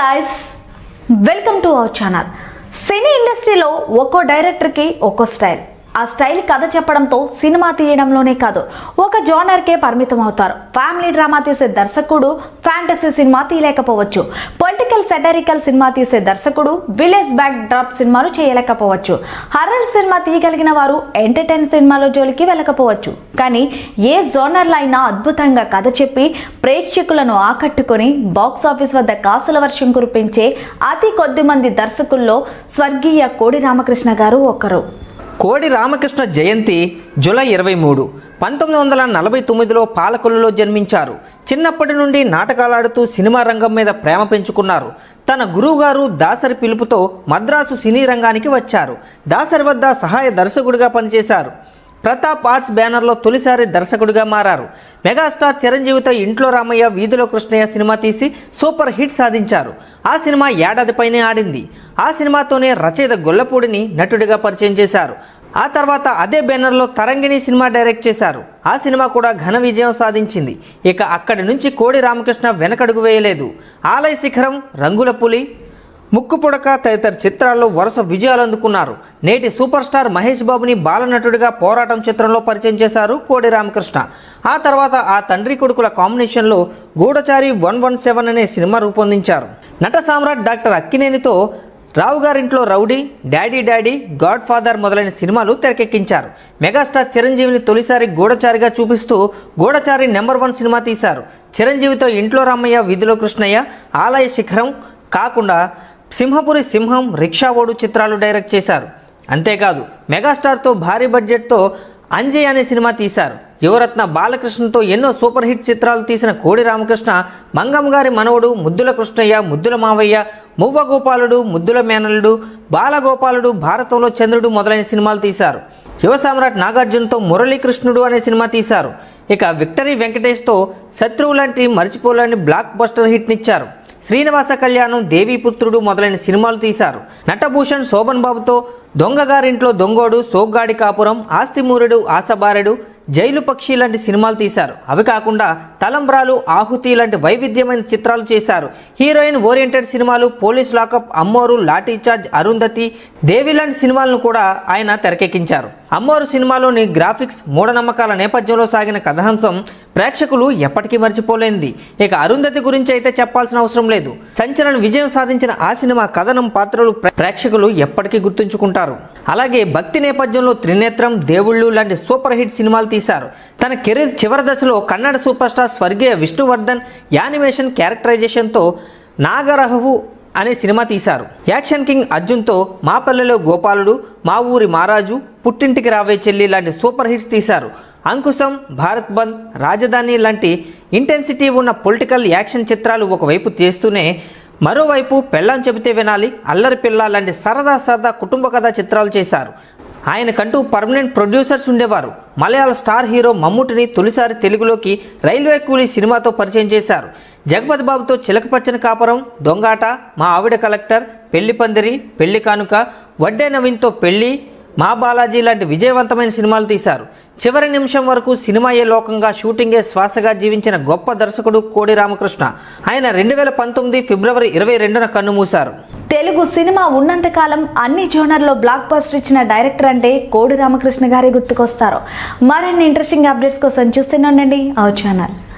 guys welcome to our channel cine ఇండస్ట్రీలో ఒక్కో డైరెక్టర్కి ఒక్కో స్టైల్ ఆ స్టైల్ కథ చెప్పడంతో సినిమా తీయడంలోనే కాదు ఒక జోనర్కే పరిమితం అవుతారు ఫ్యామిలీ డ్రామా తీసే దర్శకుడు ఫ్యాంటసీ సినిమా తీయలేకపోవచ్చు పొలిటికల్ సెటరికల్ సినిమా తీసే దర్శకుడు విలేజ్ బ్యాక్ డ్రాప్ సినిమాలు చేయలేకపోవచ్చు హర్రర్ సినిమా తీయగలిగిన వారు ఎంటర్టైన్ సినిమాలో జోలికి వెళ్ళకపోవచ్చు కానీ ఏ జోనర్లో అయినా అద్భుతంగా కథ చెప్పి ప్రేక్షకులను ఆకట్టుకొని బాక్స్ ఆఫీస్ వద్ద కాసుల వర్షం కురిపించే అతి కొద్ది మంది దర్శకుల్లో స్వర్గీయ కోడి రామకృష్ణ గారు ఒకరు కోడి రామకృష్ణ జయంతి జూలై ఇరవై మూడు పంతొమ్మిది వందల నలభై తొమ్మిదిలో పాలకొల్లులో జన్మించారు చిన్నప్పటి నుండి నాటకాలాడుతూ సినిమా రంగం మీద ప్రేమ పెంచుకున్నారు తన గురువుగారు దాసరి పిలుపుతో మద్రాసు సినీ రంగానికి వచ్చారు దాసరి వద్ద సహాయ దర్శకుడిగా పనిచేశారు ప్రతాప్ ఆర్ట్స్ బ్యానర్లో తొలిసారి దర్శకుడిగా మారారు మెగాస్టార్ చిరంజీవితో ఇంట్లో రామయ్య వీధిలో కృష్ణయ్య సినిమా తీసి సూపర్ హిట్ సాధించారు ఆ సినిమా ఏడాది పైనే ఆడింది ఆ సినిమాతోనే రచయిత గొల్లపూడిని నటుడిగా పరిచయం చేశారు ఆ తర్వాత అదే బ్యానర్లో తరంగిణి సినిమా డైరెక్ట్ చేశారు ఆ సినిమా కూడా ఘన విజయం సాధించింది ఇక అక్కడి నుంచి కోడి రామకృష్ణ వెనకడుగు వేయలేదు ఆలయ శిఖరం రంగుల పులి ముక్కు పుడక తదితర చిత్రాల్లో వరుస విజయాలు అందుకున్నారు నేటి సూపర్ స్టార్ మహేష్ బాబుని బాలనటుడిగా పోరాటం చిత్రంలో పరిచయం చేశారు కోడి రామకృష్ణ ఆ తర్వాత ఆ తండ్రి కొడుకుల కాంబినేషన్లో గూఢచారి వన్ వన్ సెవెన్ అనే సినిమా రూపొందించారు నట సామ్రాట్ డాక్టర్ అక్కినేనితో రావు గారింట్లో rowdy daddy daddy godfather మొదలైన సినిమాలు తెరకెక్కించారు మెగాస్టార్ చిరంజీవిని తొలిసారి గూఢచారిగా చూపిస్తూ గూఢచారి నెంబర్ వన్ సినిమా తీశారు చిరంజీవితో ఇంట్లో రామయ్య వీధిలో కృష్ణయ్య ఆలయ శిఖరం కాకుండా సింహపురి సింహం రిక్షా ఓడు చిత్రాలు డైరెక్ట్ చేశారు అంతేకాదు మెగాస్టార్తో భారీ బడ్జెట్తో అంజయ్ అనే సినిమా తీశారు యువరత్న బాలకృష్ణతో ఎన్నో సూపర్ హిట్ చిత్రాలు తీసిన కోడి రామకృష్ణ మంగమ్మ గారి మనవడు ముద్దుల కృష్ణయ్య ముద్దుల మావయ్య మువ్వ గోపాలుడు ముద్దుల మేనల్లుడు బాలగోపాలుడు భారతంలో చంద్రుడు మొదలైన సినిమాలు తీశారు యువ సామ్రాట్ నాగార్జునతో మురళీకృష్ణుడు అనే సినిమా తీశారు ఇక విక్టరీ వెంకటేష్తో శత్రువు లాంటి మర్చిపోలేని బ్లాక్ బస్టర్ హిట్నిచ్చారు శ్రీనివాస కళ్యాణం దేవీపుత్రుడు మొదలైన సినిమాలు తీశారు నటభూషణ్ శోభన్ బాబుతో దొంగగారింట్లో దొంగోడు సోగ్గాడి కాపురం ఆస్తిమూరుడు ఆశబారెడు జైలు పక్షి లాంటి సినిమాలు తీశారు అవి కాకుండా తలంబ్రాలు ఆహుతి లాంటి వైవిధ్యమైన చిత్రాలు చేశారు హీరోయిన్ ఓరియంటెడ్ సినిమాలు police lockup Ammoru lathi charge Arundhati దేవి లాంటి సినిమాలను కూడా ఆయన తెరకెక్కించారు అమ్మోరు సినిమాలోని గ్రాఫిక్స్ మూఢనమ్మకాల నేపథ్యంలో సాగిన కథాంశం ప్రేక్షకులు ఎప్పటికీ మర్చిపోలేనిది ఇక అరుంధతి గురించి అయితే చెప్పాల్సిన అవసరం లేదు సంచలన విజయం సాధించిన ఆ సినిమా కథనం పాత్రలు ప్రే- ప్రేక్షకులు ఎప్పటికీ గుర్తుంచుకుంటారు అలాగే భక్తి నేపథ్యంలో త్రినేత్రం దేవుళ్ళు లాంటి సూపర్ హిట్ సినిమాలు తీశారు తన కెరీర్ చివరి దశలో కన్నడ సూపర్ స్టార్ స్వర్గీయ విష్ణువర్ధన్ యానిమేషన్ క్యారెక్టరైజేషన్తో నాగరహవు అనే సినిమా తీశారు యాక్షన్ కింగ్ అర్జున్తో మా పల్లెలో గోపాలుడు మా ఊరి మారాజు పుట్టింటికి రావే చెల్లి లాంటి సూపర్ హిట్స్ తీశారు అంకుశం భారత్ బంద్ రాజధాని లాంటి ఇంటెన్సిటీ ఉన్న పొలిటికల్ యాక్షన్ చిత్రాలు ఒకవైపు చేస్తూనే మరోవైపు పెళ్ళాం చెబితే వినాలి అల్లరి పిల్ల లాంటి సరదా సరదా కుటుంబ కథ చిత్రాలు చేశారు ఆయనకంటూ పర్మనెంట్ ప్రొడ్యూసర్స్ ఉండేవారు మలయాళ స్టార్ హీరో మమ్ముటిని తొలిసారి తెలుగులోకి రైల్వే కూలీ సినిమాతో పరిచయం చేశారు జగపతి బాబుతో చిలకపచ్చని కాపురం దొంగాట మా ఆవిడ కలెక్టర్ పెళ్లి పందిరి పెళ్లి కానుక వడ్డే నవీన్తో పెళ్లి మా బాలాజీ లాంటి విజయవంతమైన సినిమాలు తీశారు చివరి నిమిషం వరకు సినిమాయే లోకంగా షూటింగే శ్వాసగా జీవించిన గొప్ప దర్శకుడు కోడి రామకృష్ణ ఆయన రెండు వేల పంతొమ్మిది ఫిబ్రవరి ఇరవై రెండున కన్నుమూశారు తెలుగు సినిమా ఉన్నంతకాలం అన్ని జోనర్లో బ్లాక్ బస్టర్ ఇచ్చిన డైరెక్టర్ అంటే కోడి రామకృష్ణ గారే గుర్తుకొస్తారు మరిన్ని ఇంట్రెస్టింగ్ అప్డేట్స్ కోసం చూస్తూనే ఉండండి అవర్ ఛానల్